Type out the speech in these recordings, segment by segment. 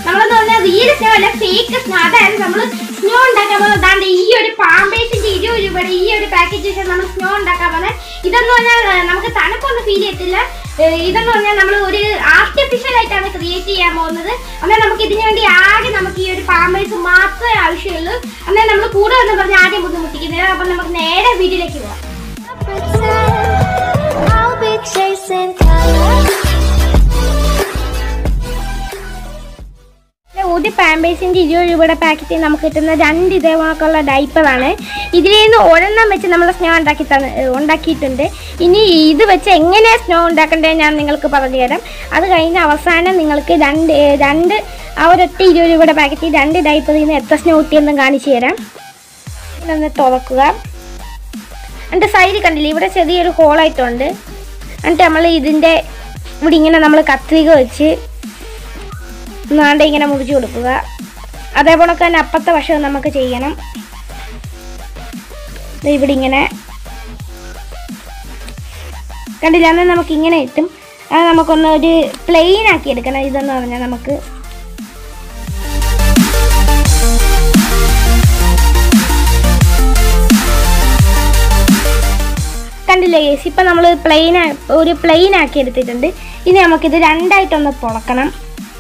നമ്മളെന്ന് പറഞ്ഞാൽ real snow അല്ല ഫേക്ക് സ്നോ അതായത് നമ്മൾ സ്നോ ഉണ്ടാക്കാൻ പോകുന്നത് ദാണ്ട് ഈ ഒരു പാമ്പേസിന്റെ ഇരുപത് രൂപയുടെ ഈ ഒരു പാക്കേജ് വെച്ചാൽ നമ്മൾ സ്നോ ഉണ്ടാക്കാൻ പോകുന്നത് ഇതെന്ന് പറഞ്ഞാൽ ഏർ, നമുക്ക് തണുപ്പൊന്നും ഫീൽ ചെയ്യത്തില്ല ഏർ, ഇതെന്ന് പറഞ്ഞാൽ നമ്മൾ ഒരു ആർട്ടിഫിഷ്യൽ ആയിട്ടാണ് ക്രിയേറ്റ് ചെയ്യാൻ പോകുന്നത് എന്നാൽ നമുക്ക് ഇതിനു വേണ്ടി ആകെ നമുക്ക് ഈ ഒരു പാമ്പേഴ്സ് മാത്രമേ ആവശ്യമുള്ളൂ എന്നാൽ നമ്മൾ കൂടെ വന്ന് പറഞ്ഞാൽ ആദ്യം ബുദ്ധിമുട്ടിക്കുന്നില്ല അപ്പം നമുക്ക് നേരെ വീട്ടിലേക്ക് പോകാം pretend I'll be chasing colors. ഒരു പാമ്പേഴ്സിന്റെ ഇരുപത് രൂപയുടെ പാക്കറ്റിൽ നമുക്ക് കിട്ടുന്ന രണ്ട് ഇതേപോലുള്ള ഡൈപ്പറാണ് ഇതിൽ നിന്ന് ഒരെണ്ണം വെച്ച് നമ്മൾ സ്നോ ഉണ്ടാക്കി തന്ന ഉണ്ടാക്കിയിട്ടുണ്ട് ഇനി ഇത് വെച്ച് എങ്ങനെ സ്നോ ഉണ്ടാക്കണ്ടേ ഞാൻ നിങ്ങൾക്ക് പറഞ്ഞു തരാം അത് കഴിഞ്ഞ് അവസാനം നിങ്ങൾക്ക് രണ്ട് ഏ, രണ്ട് ആ ഒരൊറ്റ ഇരുപത് രൂപയുടെ പാക്കറ്റിൽ രണ്ട് ഡൈപ്പറിൽ നിന്ന് എത്ര സ്നോ കിട്ടിയെന്നും കാണിച്ചു തരാം ഇതൊന്ന് തുറക്കുക എന്നിട്ട് സൈഡിൽ കണ്ടില്ലേ ഇവിടെ ചെറിയൊരു ഹോളായിട്ടുണ്ട് എന്നിട്ട് നമ്മൾ ഇതിൻ്റെ ഇവിടെ ഇങ്ങനെ നമ്മൾ കത്രിക വെച്ച് നാണ്ട ഇങ്ങനെ മുറിച്ച് കൊടുക്കുക അതേപോലെ തന്നെ അപ്പത്തെ വശം നമുക്ക് ചെയ്യണം ദേ ഇവിടെ ഇങ്ങനെ കണ്ടില്ല എന്നാൽ നമുക്ക് ഇങ്ങനെ കിട്ടും അത് നമുക്കൊന്ന് ഒരു പ്ലെയിൻ ആക്കി എടുക്കണം ഇതെന്ന് പറഞ്ഞാൽ നമുക്ക് കണ്ടില്ലേ കേസ് ഇപ്പം നമ്മൾ പ്ലെയിൻ ഒരു പ്ലെയിൻ ആക്കി എടുത്തിട്ടുണ്ട് ഇനി നമുക്കിത് രണ്ടായിട്ടൊന്ന് പൊളക്കണം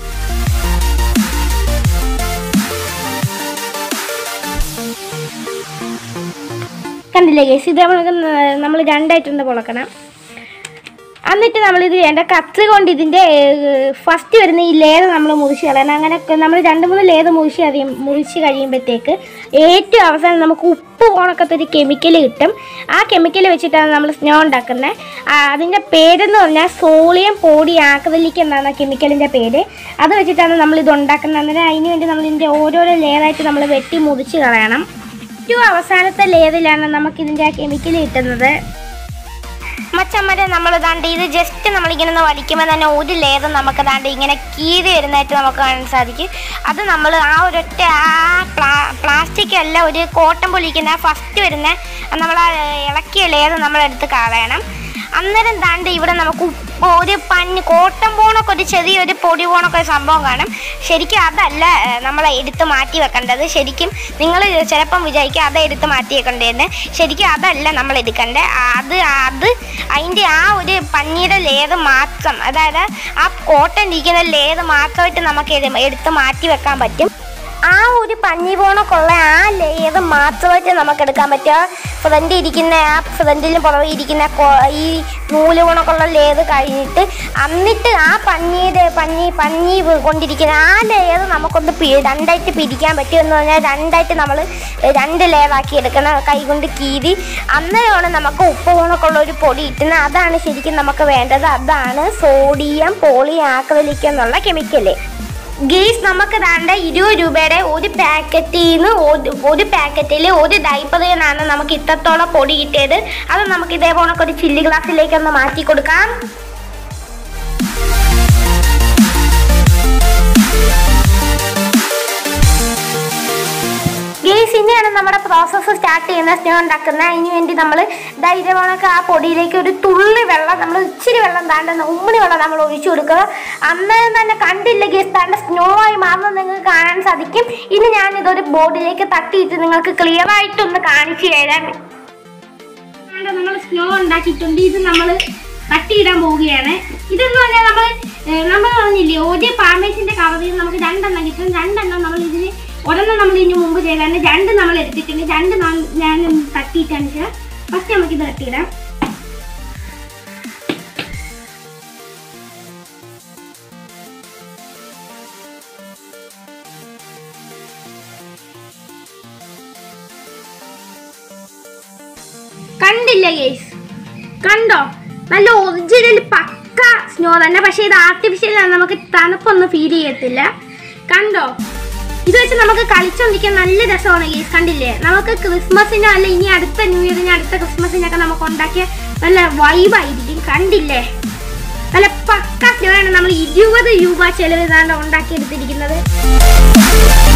കണ്ടില്ലേ കേസ് ഇത് നമുക്ക് നമ്മൾ രണ്ടായിട്ടൊന്ന് പൊളക്കണം എന്നിട്ട് നമ്മളിത് എൻ്റെ കത്രി കൊണ്ട് ഇതിൻ്റെ ഫസ്റ്റ് വരുന്ന ഈ ലേത് നമ്മൾ മുറിച്ച് കളയണം അങ്ങനെ നമ്മൾ രണ്ട് മൂന്ന് ലേത് മുറിച്ച് കഴിയും മുറിച്ച് കഴിയുമ്പോഴത്തേക്ക് ഏറ്റവും അവസാനം നമുക്ക് ഉപ്പ് പോണക്കത്തെ ഒരു കെമിക്കൽ കിട്ടും ആ കെമിക്കൽ വെച്ചിട്ടാണ് നമ്മൾ സ്നോ ഉണ്ടാക്കുന്നത് അതിൻ്റെ പേരെന്ന് പറഞ്ഞാൽ സോളിയം പോടി ആക്രലിക് എന്നാണ് ആ കെമിക്കലിൻ്റെ പേര് അത് വെച്ചിട്ടാണ് നമ്മൾ ഇത് ഉണ്ടാക്കുന്നത് അന്നേരം അതിന് വേണ്ടി നമ്മൾ ഇതിൻ്റെ ഓരോരോ ലെയറായിട്ട് നമ്മൾ വെട്ടി മുറിച്ച് കളയണം ഏറ്റവും അവസാനത്തെ ലെയറിലാണ് നമുക്കിതിൻ്റെ ആ കെമിക്കൽ കിട്ടുന്നത് മച്ചമ്മരെ നമ്മൾ ദാണ്ട് ഇത് ജസ്റ്റ് നമ്മളിങ്ങനെ ഒന്ന് വലിക്കുമ്പോൾ തന്നെ ഒരു ലെയർ നമുക്ക് ദാണ്ട് ഇങ്ങനെ കീറി വരുന്നതായിട്ട് നമുക്ക് കാണാൻ സാധിക്കും അത് നമ്മൾ ആ ഒരൊറ്റ ആ പ്ലാ പ്ലാസ്റ്റിക് അല്ല ഒരു കോട്ടൺ പൊലിക്കുന്ന ആ ഫസ്റ്റ് വരുന്ന നമ്മൾ ആ ഇളക്കിയ ലെയർ നമ്മളെടുത്ത് കളയണം അന്നേരം ദാണ്ട് ഇവിടെ നമുക്ക് ഉപ്പ് ഒരു പഞ്ഞ് കോട്ടൺ പോണൊക്കെ ഒരു ചെറിയൊരു പൊടി പോണൊക്കെ ഒരു സംഭവം കാണും ശരിക്കും അതല്ല നമ്മൾ എടുത്ത് മാറ്റി വെക്കേണ്ടത് ശരിക്കും നിങ്ങൾ ചിലപ്പം വിചാരിക്കും അത് എടുത്ത് മാറ്റി വെക്കേണ്ടതെന്ന് ശരിക്കും അതല്ല നമ്മൾ എടുക്കേണ്ടത് അത് അത് അതിൻ്റെ ആ ഒരു പഞ്ഞിയുടെ ലേത് മാത്രം അതായത് ആ കോട്ടൺ ഇരിക്കുന്ന ലേത് മാത്രമായിട്ട് നമുക്ക് എട് എടുത്ത് മാറ്റി വെക്കാൻ പറ്റും ആ ഒരു പഞ്ഞി പോണക്കുള്ള ആ ലെയർ മാത്രമായിട്ട് നമുക്ക് എടുക്കാൻ പറ്റുക ഫ്രണ്ട് ഇരിക്കുന്ന ആ ഫ്രണ്ടിലും പുറകെ ഇരിക്കുന്ന കൊ- ഈ നൂല് പോണക്കുള്ള ലെയർ കഴിഞ്ഞിട്ട് എന്നിട്ട് ആ പഞ്ഞിയുടെ പഞ്ഞി പഞ്ഞി കൊണ്ടിരിക്കുന്ന ആ ലെയർ നമുക്കൊന്ന് പി- രണ്ടായിട്ട് പിരിക്കാൻ പറ്റും എന്ന് പറഞ്ഞാൽ രണ്ടായിട്ട് നമ്മൾ രണ്ട് ലെയറാക്കി എടുക്കണം കൈ കൊണ്ട് കീറി അന്നേരമാണ് നമുക്ക് ഉപ്പ് പോണക്കുള്ള ഒരു പൊടി കിട്ടുന്നത് അതാണ് ശരിക്കും നമുക്ക് വേണ്ടത് അതാണ് സോഡിയം പോളി ആക്രലിക് എന്നുള്ള കെമിക്കല് ഗേസ് നമുക്ക് ദാണ്ട ഇരുപത് രൂപയുടെ ഒരു പാക്കറ്റിൽ നിന്ന് ഒരു- ഒരു പാക്കറ്റിൽ ഒരു ഡൈപ്പറിൽ നിന്നാണ് നമുക്ക് ഇത്രത്തോളം പൊടി കിട്ടിയത് അത് നമുക്ക് ഇതേപോലെ ഒരു ചില്ലി ഗ്ലാസ്സിലേക്ക് ഒന്ന് മാറ്റി കൊടുക്കാം ഗേസ് ഇനിയാണ് നമ്മുടെ പ്രോസസ്സ് സ്റ്റാർട്ട് ചെയ്യുന്ന സ്നോ ഉണ്ടാക്കുന്ന അതിന് വേണ്ടി നമ്മൾ ധൈര്യമാണൊക്കെ ആ പൊടിയിലേക്ക് ഒരു തുള്ളി വെള്ളം നമ്മൾ ഇച്ചിരി വെള്ളം താണ്ട ഉമ്മണി വെള്ളം നമ്മൾ ഒഴിച്ചു കൊടുക്കുക അന്നേരം തന്നെ കണ്ടില്ല ഗേസ് താണ്ട സ്നോ ആയി മാറുന്നത് നിങ്ങൾക്ക് കാണാൻ സാധിക്കും ഇനി ഞാൻ ഇതൊരു ബോർഡിലേക്ക് തട്ടിയിട്ട് നിങ്ങൾക്ക് ക്ലിയർ ആയിട്ടൊന്ന് കാണിച്ചു തരാം നമ്മൾ സ്നോ ഉണ്ടാക്കിയിട്ടുണ്ട് ഇത് നമ്മൾ തട്ടിയിടാൻ പോവുകയാണ് ഇതെന്ന് പറഞ്ഞാൽ നമ്മൾ നമ്മൾ പറഞ്ഞില്ലേ ഒരു പാമ്പേസിന്റെ കവറിൽ നമുക്ക് രണ്ടെണ്ണം കിട്ടും രണ്ടെണ്ണം നമ്മൾ ഇതിന് ഒരെണ്ണം നമ്മൾ ഇതിന് മുമ്പ് ചെയ്താണ് രണ്ട് നമ്മൾ എടുത്തിട്ടുണ്ട് രണ്ട് നം- ഞാൻ തട്ടിയിട്ടാണ് വെച്ചാൽ ഫസ്റ്റ് നമുക്ക് ഇത് തട്ടിയിടാം കണ്ടില്ല ഗേസ് കണ്ടോ നല്ല ഒറിജിനൽ പക്ക സ്നോ തന്നെ പക്ഷേ ഇത് ആർട്ടിഫിഷ്യൽ ആണ് നമുക്ക് തണുപ്പൊന്നും ഫീൽ ചെയ്യത്തില്ല കണ്ടോ ഇത് വെച്ച് നമുക്ക് കളിച്ചോണ്ടിരിക്കാൻ നല്ല രസമാണ് ഗേസ് കണ്ടില്ലേ നമുക്ക് ക്രിസ്മസിനോ അല്ല ഇനി അടുത്ത ന്യൂ ഇയറിന് അടുത്ത ക്രിസ്മസിനൊക്കെ നമുക്ക് ഉണ്ടാക്കിയ നല്ല വൈബായിരിക്കും കണ്ടില്ലേ നല്ല പക്ക സ്നോ ആണ് നമ്മൾ ഇരുപത് രൂപ ചെലവ് ഇതാണ്ട് ഉണ്ടാക്കിയെടുത്തിരിക്കുന്നത്